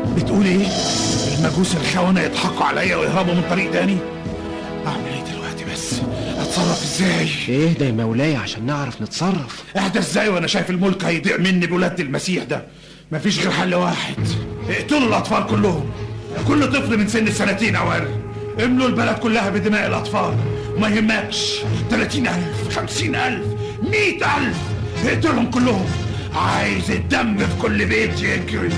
بتقول ايه المجوس الخونة يضحكوا عليا ويهربوا من طريق تاني اعمل ايه دلوقتي بس اتصرف ازاي اهدى يا مولاي عشان نعرف نتصرف اهدى ازاي وانا شايف الملك هيضيع مني بولادة المسيح ده مفيش غير حل واحد اقتلوا الاطفال كلهم كل طفل من سن السنتين او اقل املوا البلد كلها بدماء الاطفال وما يهمكش 30000 50000 100000 اقتلهم كلهم عايز الدم في كل بيت يجري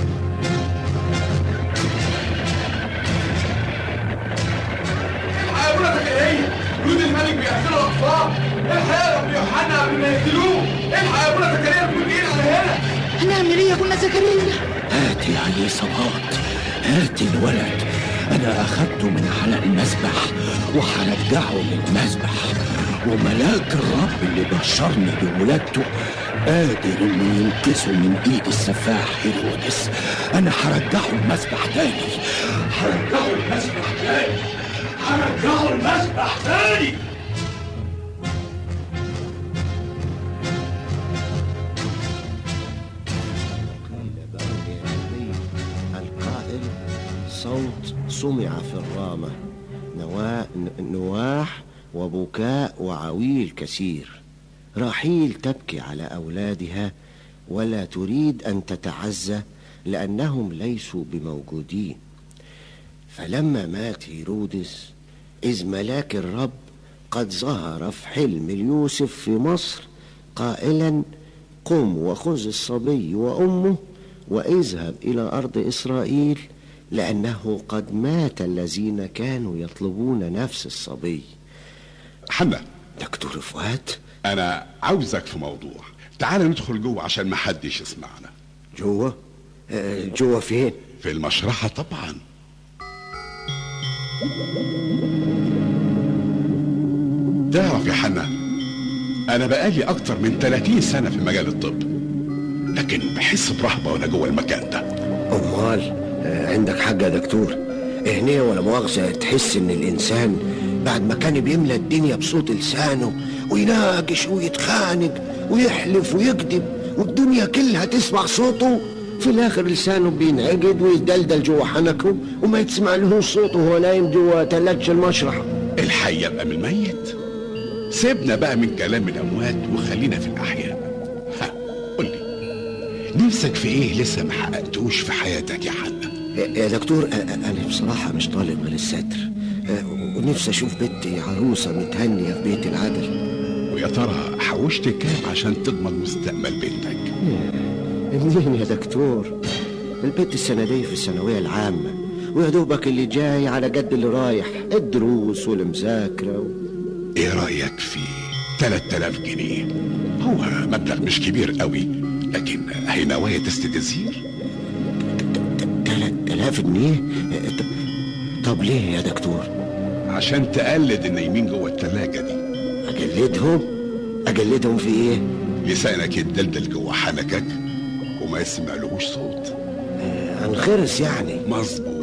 حيواناتك ايه هي؟ جنود الملك بيقتلوا الاطفال الحق يا رب يوحنا قبل ما يقتلوه الحق يا ابونا زكريا المجرمين على هنا هنعمل ايه يا ابونا زكريا هات يا علي صباط هات الولد انا اخدته من على المذبح وهرجعه للمذبح وملاك الرب اللي بشرني بولادته قادر انه ينقذه من ايد السفاح هيرودس انا هرجعه المذبح تاني هرجعه المذبح تاني هرجعه المذبح تاني القائل صوت سمع في الرامة نوا... ن- نواح وبكاء وعويل كثير راحيل تبكي على أولادها ولا تريد أن تتعزى لأنهم ليسوا بموجودين فلما مات هيرودس إذ ملاك الرب قد ظهر في حلم ليوسف في مصر قائلا قم وخذ الصبي وأمه واذهب إلى أرض إسرائيل لأنه قد مات الذين كانوا يطلبون نفس الصبي حنا دكتور فؤاد انا عاوزك في موضوع تعال ندخل جوه عشان ما حدش يسمعنا جوه آه، جوه فين في المشرحة طبعا تعرف يا حنا انا بقالي اكتر من 30 سنة في مجال الطب لكن بحس برهبة وانا جوه المكان ده أمال آه، عندك حاجة يا دكتور هنا ولا مؤاخذة تحس إن الإنسان بعد ما كان بيملى الدنيا بصوت لسانه ويناقش ويتخانق ويحلف ويكذب والدنيا كلها تسمع صوته في الآخر لسانه بينعقد ويدلدل جوا حنكه وما يتسمع لهوش صوته وهو نايم جوا تلاجة المشرحة الحي يبقى من الميت سيبنا بقى من كلام الاموات وخلينا في الاحياء ها قول لي نفسك في ايه لسه ما حققتوش في حياتك يا حنا يا دكتور أ- أ- أنا بصراحة مش طالب غير الستر أ، ونفسي أشوف بنتي عروسة متهنية في بيت العدل ويا ترى حوشت كام عشان تضمن مستقبل بنتك منين يا دكتور البنت السنة دي في الثانوية العامة ويا دوبك اللي جاي على قد اللي رايح الدروس والمذاكرة و... ايه رايك في 3000 جنيه هو مبلغ مش كبير قوي لكن هي نوايا تستدزير تلات آلاف جنيه أ، ط- طب ليه يا دكتور عشان تقلد النايمين جوه التلاجة دي أجلدهم أجلدهم في إيه لسانك يتدلدل جوه حنكك وما يسمعلهوش صوت هنخرس يعني مظبوط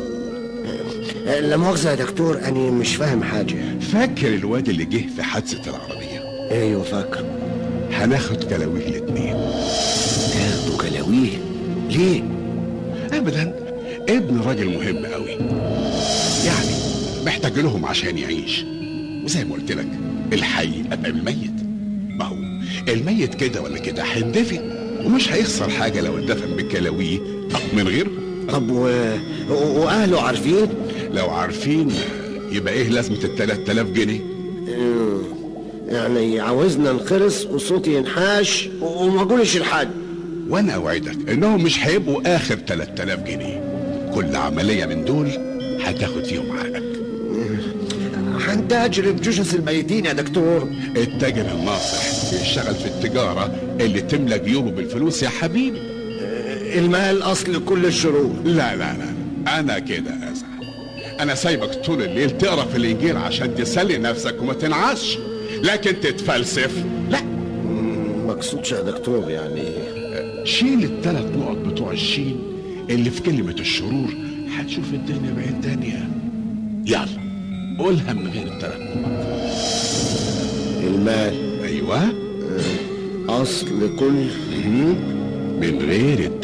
أ، لا مؤاخذة يا دكتور أنا مش فاهم حاجة فاكر الواد اللي جه في حادثة العربية أيوة فاكر هناخد كلاويه الاتنين تاخدوا كلاويه ليه ابدا ابن راجل مهم قوي يعني محتاج لهم عشان يعيش وزي ما قلت لك الحي ابقى الميت ما هو الميت كده ولا كده هيندفن ومش هيخسر حاجه لو اتدفن بكلاويه او من غيره طب و... و... وأهله عارفين لو عارفين يبقى ايه لازمه ال 3000 جنيه يعني عاوزنا نخرس وصوتي ينحاش وما اقولش لحد وانا اوعدك انهم مش هيبقوا اخر 3000 جنيه كل عمليه من دول هتاخد فيهم عقلك هنتاجر بجثث الميتين يا دكتور التاجر الناصح بيشتغل في التجاره اللي تملى جيوبه بالفلوس يا حبيبي المال اصل كل الشرور لا لا لا انا كده ازعل انا سايبك طول الليل تقرا في الانجيل عشان تسلي نفسك وما تنعش لكن تتفلسف لا ما اقصدش يا دكتور يعني شيل الثلاث نقط بتوع الشين اللي في كلمة الشرور هتشوف الدنيا بعين تانية يلا قولها من غير الثلاث نقط المال ايوه اصل كل من غير